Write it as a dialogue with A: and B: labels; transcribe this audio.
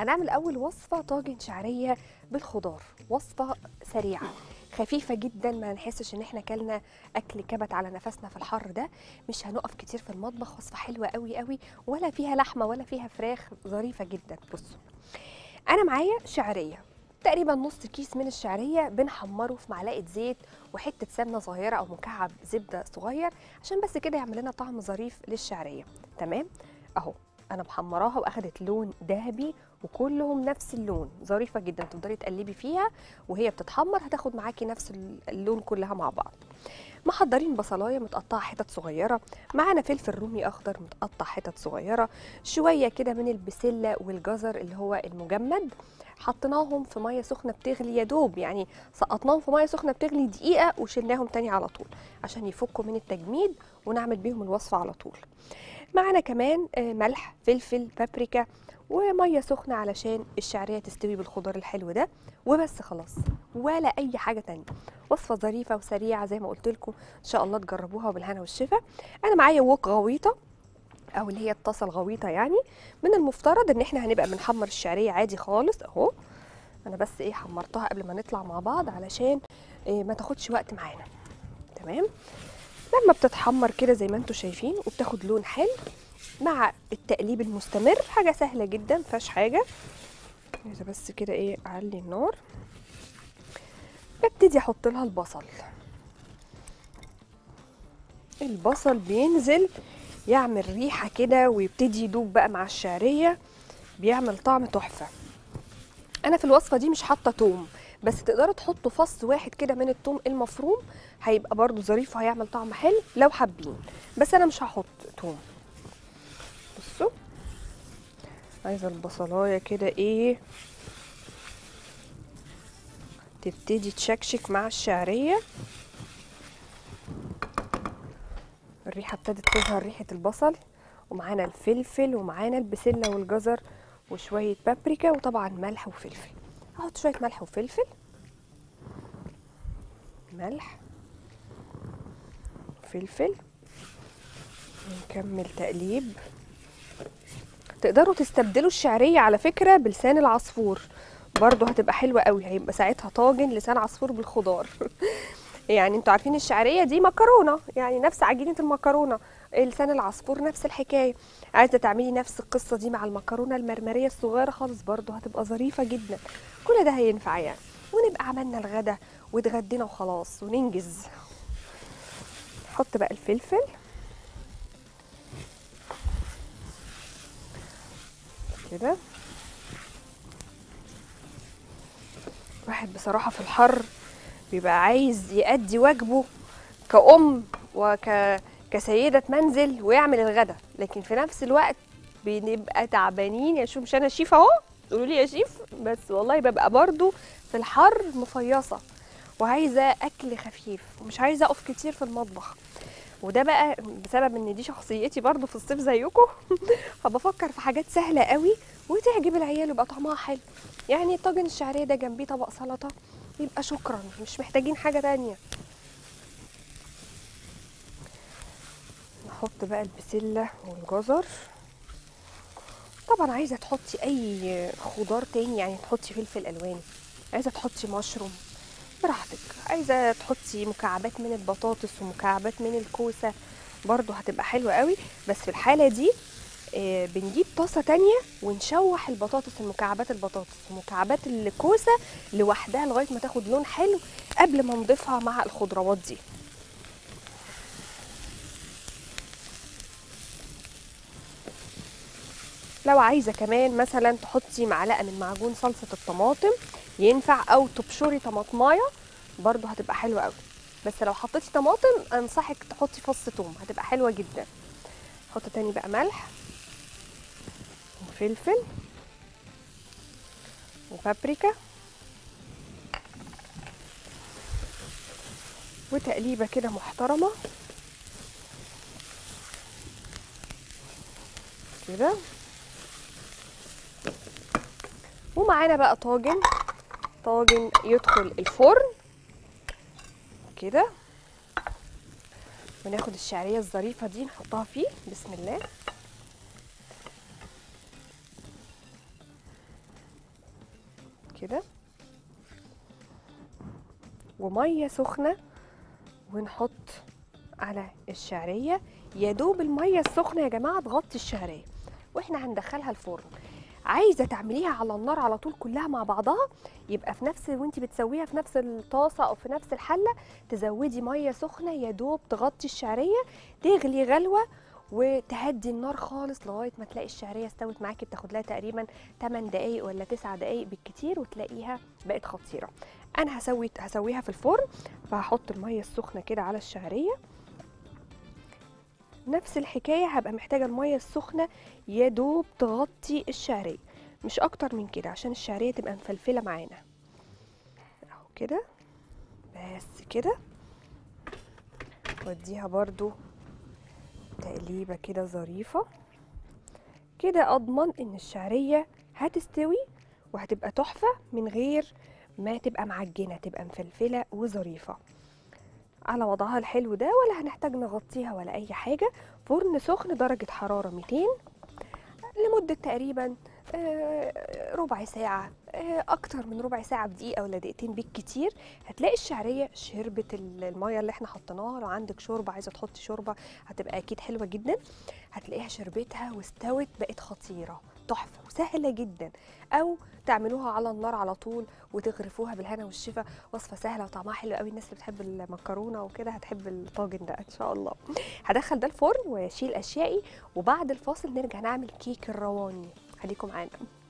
A: هنعمل اول وصفه طاجن شعريه بالخضار وصفه سريعه خفيفه جدا ما نحسش ان احنا كلنا اكل كبت على نفسنا في الحر ده مش هنقف كتير في المطبخ وصفه حلوه قوي قوي ولا فيها لحمه ولا فيها فراخ ظريفه جدا بصوا انا معايا شعريه تقريبا نص كيس من الشعريه بنحمره في معلقه زيت وحته سمنه صغيره او مكعب زبده صغير عشان بس كده يعمل لنا طعم ظريف للشعريه تمام اهو انا محمراها واخدت لون ذهبي وكلهم نفس اللون ظريفه جدا تفضلي تقلبي فيها وهي بتتحمر هتاخد معاكي نفس اللون كلها مع بعض محضرين بصلايه متقطعه حتت صغيره معانا فلفل رومي اخضر متقطع حتت صغيره شويه كده من البسله والجزر اللي هو المجمد حطيناهم في ميه سخنه بتغلي يا دوب يعني سقطناهم في ميه سخنه بتغلي دقيقه وشلناهم تاني على طول عشان يفكوا من التجميد ونعمل بيهم الوصفه على طول معانا كمان ملح فلفل بابريكا وميه سخنه علشان الشعريه تستوي بالخضار الحلو ده وبس خلاص ولا اي حاجه تانية وصفه ظريفه وسريعه زي ما قلت لكم ان شاء الله تجربوها بالهنا والشفا انا معايا ووك غويطه او اللي هي الطاسه الغويطه يعني من المفترض ان احنا هنبقى بنحمر الشعريه عادي خالص اهو انا بس ايه حمرتها قبل ما نطلع مع بعض علشان إيه ما تاخدش وقت معانا تمام لما بتتحمر كده زي ما انتم شايفين وبتاخد لون حلو مع التقليب المستمر حاجه سهله جدا مفيهاش حاجه عايزه بس كده ايه اعلي النار ببتدي احط لها البصل البصل بينزل يعمل ريحه كده ويبتدي يدوب بقى مع الشعريه بيعمل طعم تحفه انا في الوصفه دي مش حاطه توم بس تقدروا تحطوا فص واحد كده من التوم المفروم هيبقى برضو ظريف وهيعمل طعم حلو لو حابين بس انا مش هحط توم بصوا عايزه البصلايه كده ايه تبتدي تشكشك مع الشعريه الريحه ابتدت تظهر ريحه البصل ومعانا الفلفل ومعانا البسله والجزر وشويه بابريكا وطبعا ملح وفلفل هحط شويه ملح وفلفل ملح فلفل نكمل تقليب تقدروا تستبدلوا الشعريه على فكره بلسان العصفور برضو هتبقى حلوه قوي هيبقى ساعتها طاجن لسان عصفور بالخضار يعني انتوا عارفين الشعريه دي مكرونه يعني نفس عجينه المكرونه لسان العصفور نفس الحكايه عايزه تعملي نفس القصه دي مع المكرونه المرمريه الصغيره خالص برضو هتبقى ظريفه جدا كل ده هينفع يعني ونبقى عملنا الغدا واتغدينا وخلاص وننجز نحط بقى الفلفل كده واحد بصراحه في الحر بيبقى عايز يأدي واجبه كأم وك كسيدة منزل ويعمل الغدا لكن في نفس الوقت بنبقى تعبانين يا شو مش انا شيف اهو تقولوا لي يا شيف بس والله ببقى برضو في الحر مفيصه وعايزه اكل خفيف ومش عايزه اقف كتير في المطبخ وده بقى بسبب ان دي شخصيتي برضو في الصيف زيكم فبفكر في حاجات سهله قوي وتعجب العيال ويبقى طعمها حلو يعني طاجن الشعريه ده جنبيه طبق سلطه يبقى شكرا مش محتاجين حاجه تانية نحط بقى البسله والجزر طبعا عايزه تحطي اي خضار تاني يعني تحطي فلفل الوان عايزه تحطي مشروم براحتك عايزه تحطي مكعبات من البطاطس ومكعبات من الكوسه برضو هتبقى حلوه قوي بس في الحاله دي آه بنجيب طاسه تانية ونشوح البطاطس المكعبات البطاطس ومكعبات الكوسه لوحدها لغايه ما تاخد لون حلو قبل ما نضيفها مع الخضروات دي لو عايزه كمان مثلا تحطي معلقه من معجون صلصه الطماطم ينفع او تبشري طماطمايه برضو هتبقى حلوه قوي بس لو حطيتي طماطم انصحك تحطي فص ثوم هتبقى حلوه جدا حط تاني بقى ملح وفلفل وبابريكا وتقليبه كده محترمه كده ومعانا بقى طاجن طاجن يدخل الفرن كده وناخد الشعريه الظريفه دي نحطها فيه بسم الله كده وميه سخنه ونحط على الشعريه يا دوب الميه السخنه يا جماعه تغطي الشعريه واحنا هندخلها الفرن عايزه تعمليها على النار على طول كلها مع بعضها يبقى في نفس وانت بتسويها في نفس الطاسه او في نفس الحله تزودي ميه سخنه يا دوب تغطي الشعريه تغلي غلوه وتهدي النار خالص لغايه ما تلاقي الشعريه استوت معاكي بتاخد لها تقريبا 8 دقائق ولا 9 دقائق بالكتير وتلاقيها بقت خطيره انا هسوي هسويها في الفرن فهحط الميه السخنه كده على الشعريه نفس الحكايه هبقى محتاجه الميه السخنه يا دوب تغطي الشعريه مش اكتر من كده عشان الشعريه تبقى مفلفله معانا اهو كده بس كده واديها برضو تقليبه كده ظريفه كده اضمن ان الشعريه هتستوي وهتبقى تحفه من غير ما تبقى معجنه تبقى مفلفله وظريفه على وضعها الحلو ده ولا هنحتاج نغطيها ولا اي حاجه فرن سخن درجه حراره 200 لمده تقريبا آه، ربع ساعة آه، أكتر من ربع ساعة بدقيقة ولا دقيقتين بالكتير هتلاقي الشعرية شربت ال- المية اللي احنا حطيناها لو عندك شوربة عايزة تحطي شوربة هتبقى أكيد حلوة جدا هتلاقيها شربتها واستوت بقت خطيرة تحفة وسهلة جدا أو تعملوها على النار على طول وتغرفوها بالهنا والشفا وصفة سهلة وطعمها حلو قوي الناس اللي بتحب المكرونة وكده هتحب الطاجن ده إن شاء الله هدخل ده الفرن واشيل أشيائي وبعد الفاصل نرجع نعمل كيك الرواني خليكم معانا